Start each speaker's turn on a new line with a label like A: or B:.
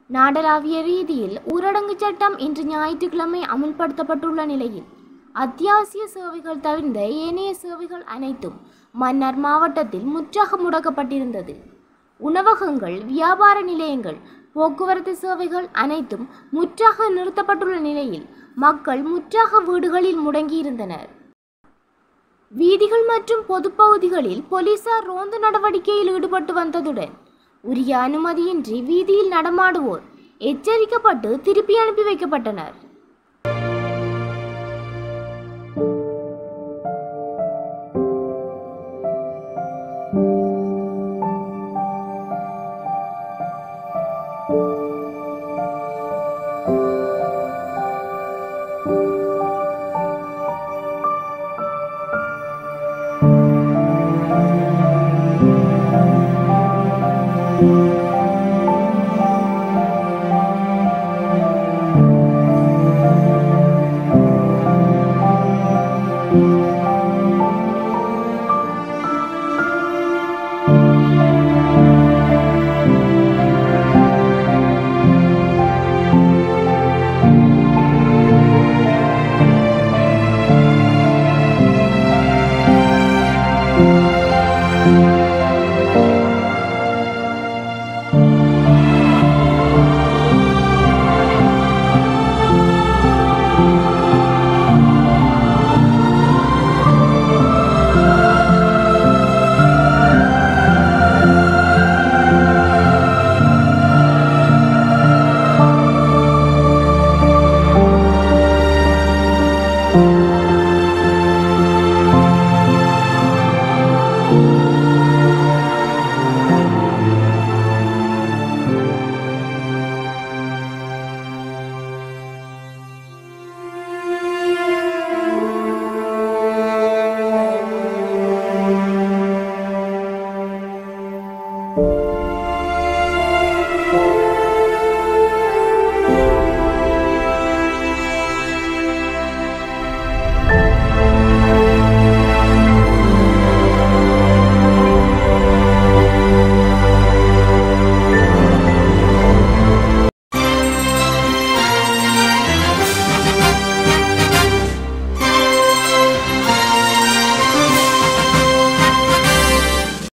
A: நாடளாவிய ரீதியில் ஊரடங்கு சட்டம் இன்று ஞாயிற்றுக்கிழமை அமுல்படுத்தப்பட்டுள்ள நிலையில் அத்தியாவசிய சேவைகள் தவிர்ந்த ஏனைய சேவைகள் அனைத்தும் மன்னார் மாவட்டத்தில் முற்றாக முடக்கப்பட்டிருந்தது உணவகங்கள் வியாபார நிலையங்கள் போக்குவரத்து சேவைகள் அனைத்தும் முற்றாக நிறுத்தப்பட்டுள்ள நிலையில் மக்கள் முற்றாக வீடுகளில் முடங்கியிருந்தனர் வீதிகள் மற்றும் பொதுப்பகுதிகளில் போலீசார் ரோந்து நடவடிக்கையில் ஈடுபட்டு வந்ததுடன் உரிய அனுமதியின்றி வீதியில் நடமாடுவோர் எச்சரிக்கப்பட்டு திருப்பி அனுப்பி வைக்கப்பட்டனர்